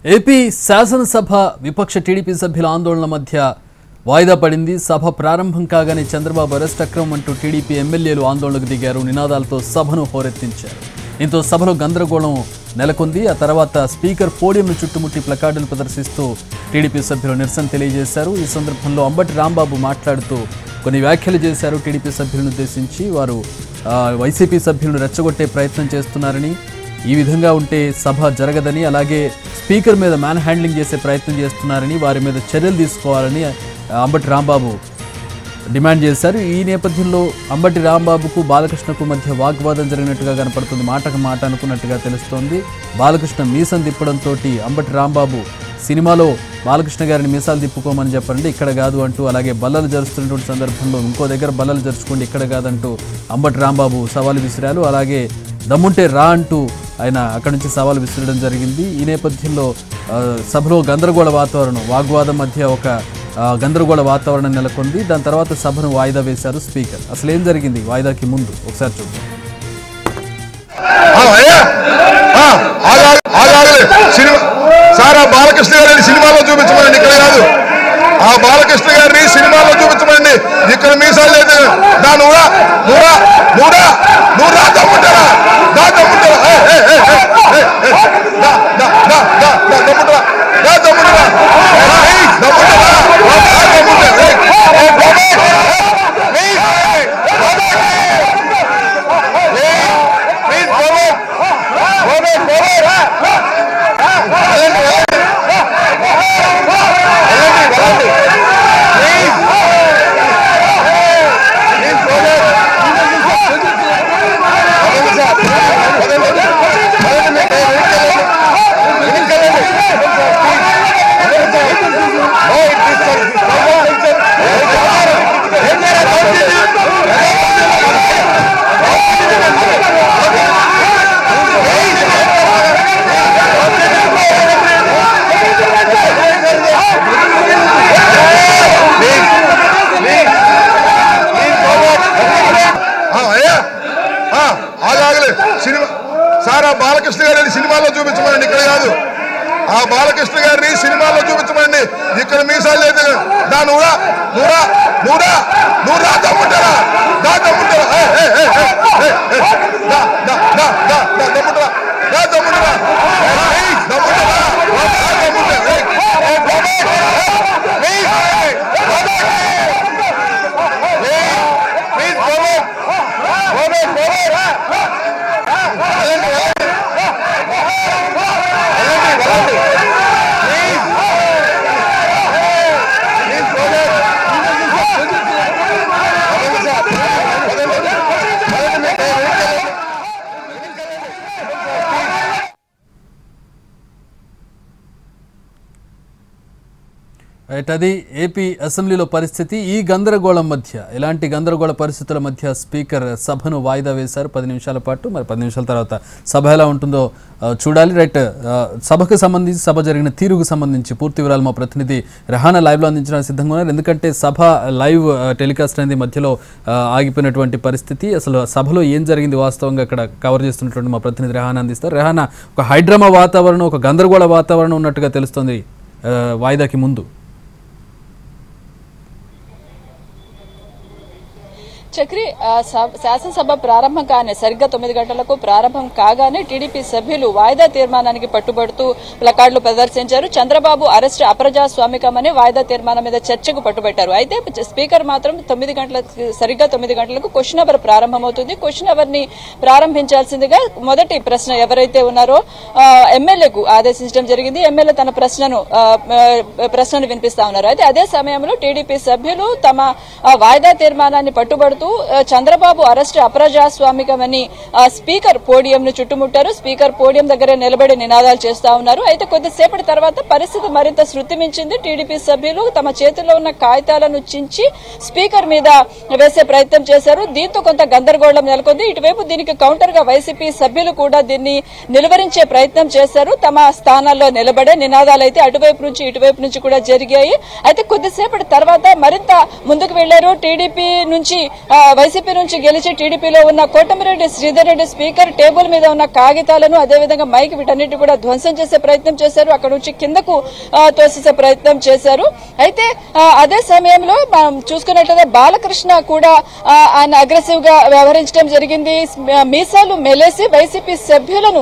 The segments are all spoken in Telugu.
ఏపీ శాసనసభ విపక్ష టీడీపీ సభ్యుల ఆందోళన మధ్య వాయిదా పడింది సభ ప్రారంభం కాగానే చంద్రబాబు అరెస్ట్ అక్రమం అంటూ టీడీపీ ఎమ్మెల్యేలు ఆందోళనకు దిగారు నినాదాలతో సభను హోరెత్తించారు దీంతో సభలో గందరగోళం నెలకొంది ఆ తర్వాత స్పీకర్ పోడియంను చుట్టుముట్టి ప్లకార్డులు ప్రదర్శిస్తూ టీడీపీ సభ్యులు నిరసన తెలియజేశారు ఈ సందర్భంలో అంబటి రాంబాబు మాట్లాడుతూ కొన్ని వ్యాఖ్యలు చేశారు టీడీపీ సభ్యులను ఉద్దేశించి వారు ఆ, వైసీపీ సభ్యులను రెచ్చగొట్టే ప్రయత్నం చేస్తున్నారని ఈ విధంగా ఉంటే సభ జరగదని అలాగే స్పీకర్ మీద మ్యాన్ హ్యాండ్లింగ్ చేసే ప్రయత్నం చేస్తున్నారని వారి మీద చర్యలు తీసుకోవాలని అంబటి రాంబాబు డిమాండ్ చేశారు ఈ నేపథ్యంలో అంబటి రాంబాబుకు బాలకృష్ణకు మధ్య వాగ్వాదం జరిగినట్టుగా కనపడుతుంది మాటకు మాట అనుకున్నట్టుగా తెలుస్తోంది బాలకృష్ణ మీసం తిప్పడంతో అంబటి రాంబాబు సినిమాలో బాలకృష్ణ గారిని మీసాలు తిప్పుకోమని చెప్పండి ఇక్కడ కాదు అంటూ అలాగే బల్లలు జరుస్తున్నటువంటి సందర్భంలో ఇంకో దగ్గర బల్లలు జరుచుకోండి ఇక్కడ కాదంటూ అంబటి రాంబాబు సవాలు విసిరారు అలాగే దమ్ముంటే రా అంటూ ఆయన అక్కడి నుంచి సవాలు విసిరడం జరిగింది ఈ నేపథ్యంలో ఆ, సభలో గందరగోళ వాతావరణం వాగ్వాదం మధ్య ఒక ఆ, గందరగోళ వాతావరణం నెలకొంది దాని తర్వాత సభను వాయిదా వేశారు స్పీకర్ అసలు ఏం జరిగింది వాయిదాకి ముందు ఒకసారి చూద్దాం ఆ, అయ్యా ఆ, ఆగాలి, ఆగాలి. సినిమా సార్ ఆ బాలకృష్ణ గారిని సినిమాలో చూపించమండి ఇక్కడ కాదు ఆ బాలకృష్ణ గారిని సినిమాలో చూపించమండి ఇక్కడ మీసాలు లేదు నా నూరా నూరా నూరా నూరా దమ్ముంటారా నా దమ్ముంటారా ఏ, ఏ, ఏ, ఏ, ఏ, ఏ, నా, నా, నా, నా, నా దమ్ముంటారా నా దమ్ముంటారా ఏ, ఏ, దమ్ముంటారా నా దమ్ముంటారా ఏ, ఏ, బాబాయ్, ఏ, ఏ, ప్లీజ్ బాబాయ్ బాబాయ్ బాబాయ్ వెళ్ళండి వెళ్ళండి వెళ్ళండి వెళ్ళండి ప్లీజ్ ప్లీజ్ బాబాయ్ వదండి సార్ వదండి వదండి మీకు వెనక్కెళ్ళండి వెనక్కెళ్ళండి నో ఇట్ ఇస్ సార్ ఏం ఆ, అయ్యా ఆ, ఆగాగలే సినిమా సార్ ఆ బాలకృష్ణ గారిని సినిమాలో చూపించమండి ఇక్కడ కాదు ఆ బాలకృష్ణ గారిని సినిమాలో చూపించమండి ఇక్కడ మీసాలు లేదు నా నూరా నూరా నూరా నూరా దమ్ముంటారా నా దమ్ముంటారా ఏ, ఏ, ఏ, ఏ, ఏ, ఏ, నా, నా, నా, నా, నా దమ్ముంటారా నా దమ్ముంటారా ఏ, ఏ, దమ్ముంటారా నా దమ్ముంటారా ఏ, ఏ, బాబాయ్, ఏ, ప్లీజ్, ఏ, బాబాయ్, ప్లీజ్, ప్లీజ్, బాబాయ్. బాబాయ్, బాబాయ్. వెళ్ళండి, వెళ్ళండి. వెళ్ళండి, వెళ్ళండి. ప్లీజ్. ప్లీజ్, బాబాయ్. వదండి సార్. వదండి. వదండి, మీకు వెనక్కెళ్ళండి. రైట్ అది ఏపీ అసెంబ్లీలో పరిస్థితి ఈ గందరగోళం మధ్య ఎలాంటి గందరగోళ పరిస్థితుల మధ్య స్పీకర్ సభను వాయిదా వేశారు పది నిమిషాల పాటు మరి పది నిమిషాల తర్వాత సభ ఎలా ఉంటుందో ఆ, చూడాలి రైట్ ఆ, సభకు సంబంధించి సభ జరిగిన తీరుకు సంబంధించి పూర్తి వివరాలు మా ప్రతినిధి రెహానా లైవ్లో అందించడానికి సిద్ధంగా ఉన్నారు ఎందుకంటే సభ లైవ్ ఆ, టెలికాస్ట్ అనేది మధ్యలో ఆ, ఆగిపోయినటువంటి పరిస్థితి అసలు సభలో ఏం జరిగింది వాస్తవంగా అక్కడ కవర్ చేస్తున్నటువంటి మా ప్రతినిధి రెహానా అందిస్తారు రెహానా ఒక హైడ్రామా వాతావరణం ఒక గందరగోళ వాతావరణం ఉన్నట్టుగా తెలుస్తుంది ఆ, వాయిదాకి ముందు చక్రి ఆ, స- శాసనసభ ప్రారంభం కాగానే సరిగ్గా తొమ్మిది గంటలకు ప్రారంభం కాగానే టీడీపీ సభ్యులు వాయిదా తీర్మానానికి పట్టుబడుతూ ప్లకార్డులు ప్రదర్శించారు చంద్రబాబు అరెస్ట్ అప్రజాస్వామికమని వాయిదా తీర్మానం మీద చర్చకు పట్టుబట్టారు అయితే స్పీకర్ మాత్రం తొమ్మిది గంటలకు సరిగ్గా తొమ్మిది గంటలకు క్వశ్చన్ అవర్ ప్రారంభమవుతుంది క్వశ్చన్ అవర్ ని ప్రారంభించాల్సిందిగా మొదటి ప్రశ్న ఎవరైతే ఉన్నారో ఆ, ఎమ్మెల్యేకు ఆదేశించడం జరిగింది ఎమ్మెల్యే తన ప్రశ్నను ఆ, ఆ, ప్రశ్నను వినిపిస్తా ఉన్నారు అయితే అదే సమయంలో టీడీపీ సభ్యులు తమ ఆ, వాయిదా తీర్మానాన్ని పట్టుబడుతూ ఆ, చంద్రబాబు అరెస్ట్ అప్రజాస్వామికమని ఆ, స్పీకర్ పోడియం ను చుట్టుముట్టారు స్పీకర్ పోడియం దగ్గరే నిలబడి నినాదాలు చేస్తా ఉన్నారు అయితే కొద్దిసేపటి తర్వాత పరిస్థితి మరింత శృతి మించింది టీడీపీ సభ్యులు తమ చేతిలో ఉన్న కాగితాలను చించి స్పీకర్ మీద వేసే ప్రయత్నం చేశారు దీంతో కొంత గందరగోళం నెలకొంది ఇటువైపు దీనికి కౌంటర్ గా వైసీపీ సభ్యులు కూడా దీన్ని నిలువరించే ప్రయత్నం చేశారు తమ స్థానాల్లో నిలబడే నినాదాలు అయితే అటువైపు నుంచి ఇటువైపు నుంచి కూడా జరిగాయి అయితే కొద్దిసేపటి తర్వాత మరింత ముందుకు వెళ్లారు టీడీపీ నుంచి ఆ, ఆ, వైసీపీ నుంచి గెలిచి టీడీపీలో ఉన్న కోటమిరెడ్డి శ్రీధర్ రెడ్డి స్పీకర్ టేబుల్ మీద ఉన్న కాగితాలను అదేవిధంగా మైక్ వీటన్నిటి కూడా ధ్వంసం చేసే ప్రయత్నం చేశారు అక్కడ నుంచి కిందకు ఆ, తోసేసే ప్రయత్నం చేశారు అయితే ఆ, అదే సమయంలో మనం చూసుకున్నట్లయితే బాలకృష్ణ కూడా ఆ, ఆయన అగ్రెసివ్ గా వ్యవహరించడం జరిగింది మీసాలు మెలేసి వైసీపీ సభ్యులను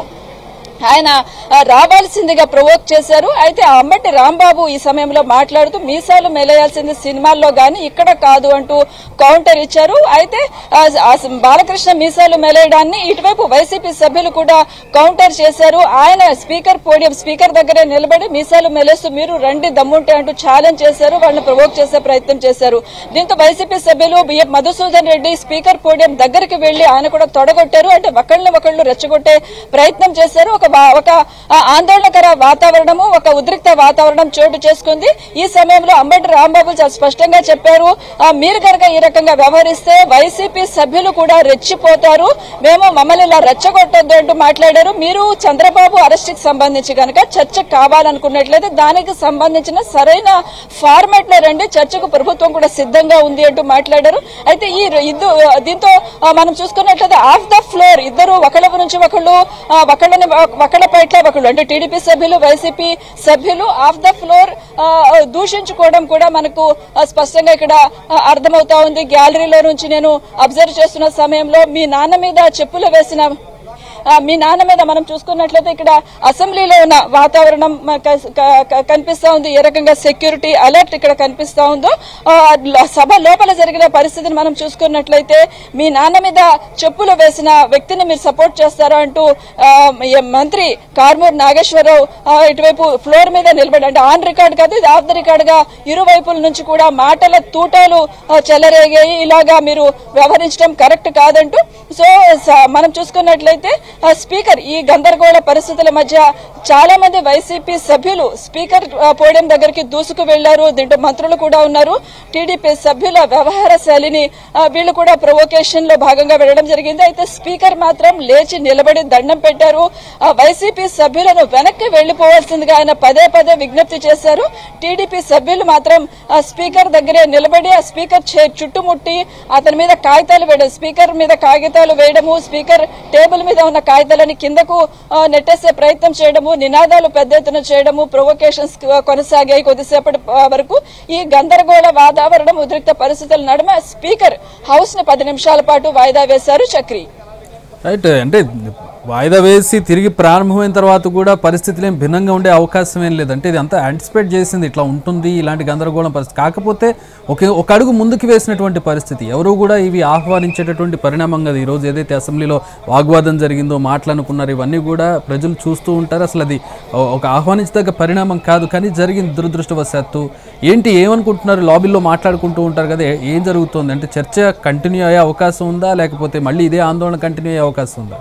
ఆయన ఆ, రావాల్సిందిగా ప్రవోక్ చేశారు అయితే ఆ అంబటి రాంబాబు ఈ సమయంలో మాట్లాడుతూ మీసాలు మెలేయాల్సింది సినిమాల్లో గాని ఇక్కడ కాదు అంటూ కౌంటర్ ఇచ్చారు అయితే ఆ, ఆ బాలకృష్ణ మీసాలు మెలేయడాన్ని ఇటువైపు వైసీపీ సభ్యులు కూడా కౌంటర్ చేశారు ఆయన స్పీకర్ పోడియం స్పీకర్ దగ్గరే నిలబడి మీసాలు మెలేస్తూ మీరు రండి దమ్ముంటే అంటూ ఛాలెంజ్ చేశారు వాళ్ళని ప్రవోక్ చేసే ప్రయత్నం చేశారు దీంతో వైసీపీ సభ్యులు బిఎం మధుసూదన్ రెడ్డి స్పీకర్ పోడియం దగ్గరికి వెళ్లి ఆయన కూడా తొడగొట్టారు అంటే ఒకళ్ళని ఒకళ్ళు రెచ్చగొట్టే ప్రయత్నం చేశారు ఒక వా- ఒక ఆ, ఆందోళనకర వాతావరణము ఒక ఉద్రిక్త వాతావరణం చోటు చేసుకుంది ఈ సమయంలో అంబటి రాంబాబు చాలా స్పష్టంగా చెప్పారు ఆ, మీరు కనుక ఈ రకంగా వ్యవహరిస్తే వైసీపీ సభ్యులు కూడా రెచ్చిపోతారు మేము మమ్మల్ని ఇలా రెచ్చగొట్టొద్దు అంటూ మాట్లాడారు మీరు చంద్రబాబు అరెస్ట్ కి సంబంధించి కనుక చర్చ కావాలనుకున్నట్లయితే దానికి సంబంధించిన సరైన ఫార్మాట్ లో రండి చర్చకు ప్రభుత్వం కూడా సిద్ధంగా ఉంది అంటూ మాట్లాడారు అయితే ఈ ర- ఇద్దు దీంతో ఆ, మనం చూసుకున్నట్లయితే ఆఫ్ ద ఫ్లోర్ ఇద్దరు ఒకళ్ళ నుంచి ఒకళ్ళు ఆ, ఒకళ్ళని ఒకళ్ళ పైట్ల ఒకళ్ళు అంటే టీడీపీ సభ్యులు వైసీపీ సభ్యులు ఆఫ్ ద ఫ్లోర్ ఆ, దూషించుకోవడం కూడా మనకు ఆ, స్పష్టంగా ఇక్కడ ఆ, అర్థమవుతా ఉంది గ్యాలరీలో నుంచి నేను అబ్జర్వ్ చేస్తున్న సమయంలో మీ నాన్న మీద చెప్పులు వేసిన ఆ, మీ నాన్న మీద మనం చూసుకున్నట్లయితే ఇక్కడ అసెంబ్లీలో ఉన్న వాతావరణం మ- క- క- క- కనిపిస్తా ఉంది ఏ రకంగా సెక్యూరిటీ అలర్ట్ ఇక్కడ కనిపిస్తా ఉందో ఆ, లో- సభ లోపల జరిగిన పరిస్థితిని మనం చూసుకున్నట్లయితే మీ నాన్న మీద చెప్పులు వేసిన వ్యక్తిని మీరు సపోర్ట్ చేస్తారా అంటూ ఆ, ఈ మంత్రి కార్మూర్ నాగేశ్వరరావు ఆ, ఇటువైపు ఫ్లోర్ మీద నిలబడి అంటే ఆన్ రికార్డ్ కాదు ఇది ఆఫ్ ద రికార్డ్ గా ఇరువైపుల నుంచి కూడా మాటల తూటాలు ఆ, చెలరేగాయి ఇలాగా మీరు వ్యవహరించడం కరెక్ట్ కాదంటూ సో స- మనం చూసుకున్నట్లయితే ఆ, స్పీకర్ ఈ గందరగోళ పరిస్థితుల మధ్య చాలా మంది వైసీపీ సభ్యులు స్పీకర్ ఆ, పోడియం దగ్గరికి దూసుకు వెళ్లారు దీంట్లో మంత్రులు కూడా ఉన్నారు టీడీపీ సభ్యుల వ్యవహార శైలిని ఆ, వీళ్ళు కూడా ప్రొవోకేషన్ లో భాగంగా వెళ్లడం జరిగింది అయితే స్పీకర్ మాత్రం లేచి నిలబడి దండం పెట్టారు ఆ వైసీపీ సభ్యులను వెనక్కి వెళ్లిపోవాల్సిందిగా ఆయన పదే పదే విజ్ఞప్తి చేశారు టీడీపీ సభ్యులు మాత్రం ఆ స్పీకర్ దగ్గరే నిలబడి ఆ స్పీకర్ చే- చుట్టుముట్టి అతని మీద కాగితాలు వేయడం స్పీకర్ మీద కాగితాలు వేయడము స్పీకర్ టేబుల్ మీద ఉన్న కాగితాలని కిందకు ఆ, నెట్టేసే ప్రయత్నం చేయడము నినాదాలు పెద్ద ఎత్తున చేయడము ప్రొవోకేషన్స్ కొనసాగాయి కొద్దిసేపటి ఆ, వరకు ఈ గందరగోళ వాతావరణం ఉద్రిక్త పరిస్థితుల నడుమ స్పీకర్ హౌస్ ని పది నిమిషాల పాటు వాయిదా వేశారు చక్రి రైట్ అంటే వాయిదా వేసి తిరిగి ప్రారంభమైన తర్వాత కూడా పరిస్థితులు ఏం భిన్నంగా ఉండే అవకాశం ఏం లేదు అంటే ఇది అంతా యాంటిసిపేట్ చేసింది ఇట్లా ఉంటుంది ఇలాంటి గందరగోళం పరిస్థితి కాకపోతే ఒక ఒక అడుగు ముందుకు వేసినటువంటి పరిస్థితి ఎవరు కూడా ఇవి ఆహ్వానించేటటువంటి పరిణామం కదా ఈరోజు ఏదైతే అసెంబ్లీలో వాగ్వాదం జరిగిందో మాట్లాడుకున్నారు ఇవన్నీ కూడా ప్రజలు చూస్తూ ఉంటారు అసలు అది ఒ- ఒక ఆహ్వానించదగ్గ పరిణామం కాదు కానీ జరిగింది దురదృష్టవశాత్తు ఏంటి ఏమనుకుంటున్నారు లాబీల్లో మాట్లాడుకుంటూ ఉంటారు కదా ఏ- ఏం జరుగుతుంది అంటే చర్చ కంటిన్యూ అయ్యే అవకాశం ఉందా లేకపోతే మళ్ళీ ఇదే ఆందోళన కంటిన్యూ అయ్యే అవకాశం ఉందా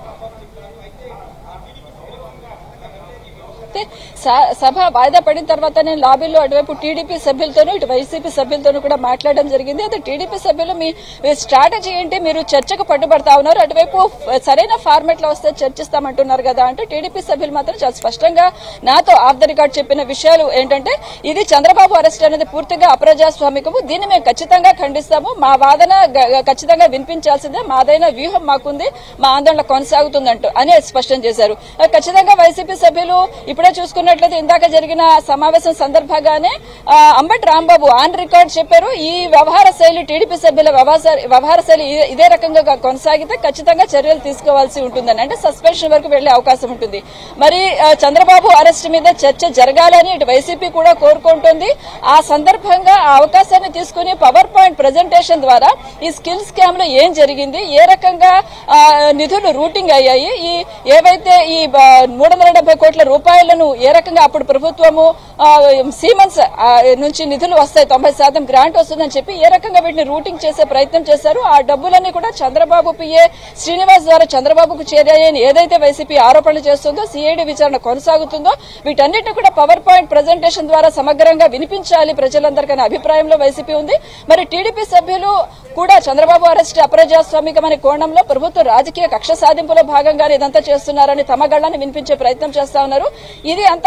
అయితే స- సభ వాయిదా పడిన తర్వాత నేను లాబీలో అటువైపు టీడీపీ సభ్యులతోనూ ఇటు వైసీపీ సభ్యులతోనూ కూడా మాట్లాడడం జరిగింది అయితే టీడీపీ సభ్యులు మీ మీ స్ట్రాటజీ ఏంటి మీరు చర్చకు పట్టుబడతా ఉన్నారు అటువైపు ఫ- సరైన ఫార్మాట్ లో వస్తే చర్చిస్తామంటున్నారు కదా అంటే టీడీపీ సభ్యులు మాత్రం చాలా స్పష్టంగా నాతో ఆఫ్ ద రికార్డ్ చెప్పిన విషయాలు ఏంటంటే ఇది చంద్రబాబు అరెస్ట్ అనేది పూర్తిగా అప్రజాస్వామికము దీన్ని మేము ఖచ్చితంగా ఖండిస్తాము మా వాదన గ- గ- ఖచ్చితంగా వినిపించాల్సిందే మాదైన వ్యూహం మాకుంది మా ఆందోళన కొనసాగుతుందంటూ అని స్పష్టం చేశారు ఆ, ఖచ్చితంగా వైసీపీ సభ్యులు ఇప్పుడే చూసుకున్నట్లయితే ఇందాక జరిగిన సమావేశం సందర్భంగానే ఆ, అంబటి రాంబాబు ఆన్ రికార్డ్ చెప్పారు ఈ వ్యవహార శైలి టీడీపీ సభ్యుల వ్యవహార వ్యవహార శైలి ఇదే- ఇదే రకంగా గా- కొనసాగితే ఖచ్చితంగా చర్యలు తీసుకోవాల్సి ఉంటుందని అంటే సస్పెన్షన్ వరకు వెళ్లే అవకాశం ఉంటుంది మరి ఆ, చంద్రబాబు అరెస్ట్ మీద చర్చ జరగాలని ఇటు వైసీపీ కూడా కోరుకుంటుంది ఆ సందర్భంగా ఆ అవకాశాన్ని తీసుకుని పవర్ పాయింట్ ప్రజెంటేషన్ ద్వారా ఈ స్కిల్ స్కామ్ లో ఏం జరిగింది ఏ రకంగా ఆ, నిధులు రూటింగ్ అయ్యాయి ఈ ఏవైతే ఈ మూడు వందల డెబ్బై కోట్ల రూపాయలను ఏ రకంగా అప్పుడు ప్రభుత్వము ఆ, సీమన్స్ ఆ, నుంచి నిధులు వస్తాయి తొంభై శాతం గ్రాంట్ వస్తుందని చెప్పి ఏ రకంగా వీటిని రూటింగ్ చేసే ప్రయత్నం చేశారు ఆ డబ్బులన్నీ కూడా చంద్రబాబు పిఏ శ్రీనివాస్ ద్వారా చంద్రబాబుకు చేరాయని ఏదైతే వైసీపీ ఆరోపణలు చేస్తుందో సిఐడి విచారణ కొనసాగుతుందో వీటన్నిటిని కూడా పవర్ పాయింట్ ప్రజెంటేషన్ ద్వారా సమగ్రంగా వినిపించాలి ప్రజలందరికీ అభిప్రాయంలో వైసీపీ ఉంది మరి టీడీపీ సభ్యులు కూడా చంద్రబాబు అరెస్ట్ అప్రజాస్వామికమనే కోణంలో ప్రభుత్వ రాజకీయ కక్ష సాధింపులో భాగంగా ఇదంతా చేస్తున్నారని తమ గళ్ళని వినిపించే ప్రయత్నం చేస్తా ఉన్నారు ఇది అంతా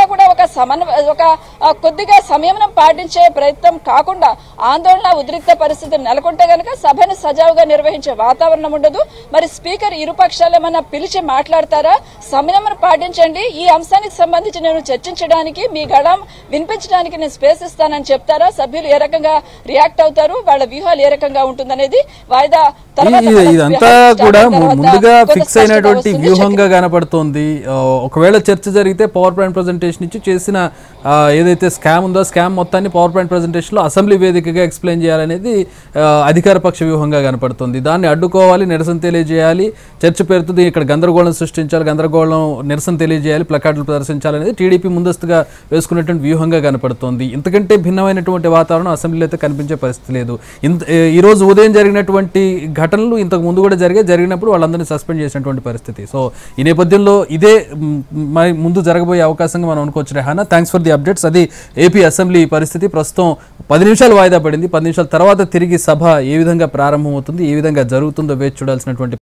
కూడా ఒక సమన్వయ ఒక ఆ, కొద్దిగా సంయమనం పాటించే ప్రయత్నం కాకుండా ఆందోళన ఉద్రిక్త పరిస్థితులు నెలకొంటే గనక సభను సజావుగా నిర్వహించే వాతావరణం ఉండదు మరి స్పీకర్ ఇరు పక్షాలు ఏమన్నా పిలిచి మాట్లాడతారా సంయమనం పాటించండి ఈ అంశానికి సంబంధించి నేను చర్చించడానికి మీ గళం వినిపించడానికి నేను స్పేస్ ఇస్తానని చెప్తారా సభ్యులు ఏ రకంగా రియాక్ట్ అవుతారు వాళ్ళ వ్యూహాలు ఏ రకంగా ఉంటుందనేది వాయిదా తర్వాత ఇది- మనం ఇదంతా స్టార్ట్ కూడా అయిన తర్వాత ముందుగా కొంత ఫిక్స్ స్పష్టత అయినటువంటి వస్తుంది. వ్యూహంగా కనపడుతోంది ఆ, ఒకవేళ చర్చ జరిగితే పవర్ పాయింట్ ప్రజెంటేషన్ ఇచ్చి చేసిన ఆ, ఏదైతే స్కామ్ ఉందో స్కామ్ మొత్తాన్ని పవర్ పాయింట్ ప్రజెంటేషన్లో అసెంబ్లీ వేదికగా ఎక్స్ప్లెయిన్ చేయాలనేది ఆ, అధికార పక్ష వ్యూహంగా కనపడుతుంది దాన్ని అడ్డుకోవాలి నిరసన తెలియజేయాలి చర్చ పేరుతో దీన్ని ఇక్కడ గందరగోళం సృష్టించాలి గందరగోళం నిరసన తెలియజేయాలి ప్లకార్డులు ప్రదర్శించాలనేది టీడీపీ ముందస్తుగా వేసుకున్నటువంటి వ్యూహంగా కనపడుతోంది ఇంతకంటే భిన్నమైనటువంటి వాతావరణం అసెంబ్లీలో అయితే కనిపించే పరిస్థితి లేదు ఇంత ఏ- ఈ రోజు ఉదయం జరిగినటువంటి ఘటనలు ఇంతకు ముందు కూడా జరిగాయి జరిగినప్పుడు వాళ్ళందరినీ సస్పెండ్ చేసినటువంటి పరిస్థితి సో ఈ నేపథ్యంలో ఇదే మ్, మరి ముందు జరగబోయే అవకాశంగా మనం అనుకోవచ్చు Rehana thanks for the updates అది ఏపీ అసెంబ్లీ పరిస్థితి ప్రస్తుతం పది నిమిషాలు వాయిదా పడింది పది నిమిషాల తర్వాత తిరిగి సభ ఏ విధంగా ప్రారంభమవుతుంది ఏ విధంగా జరుగుతుందో వేచి చూడాల్సినటువంటి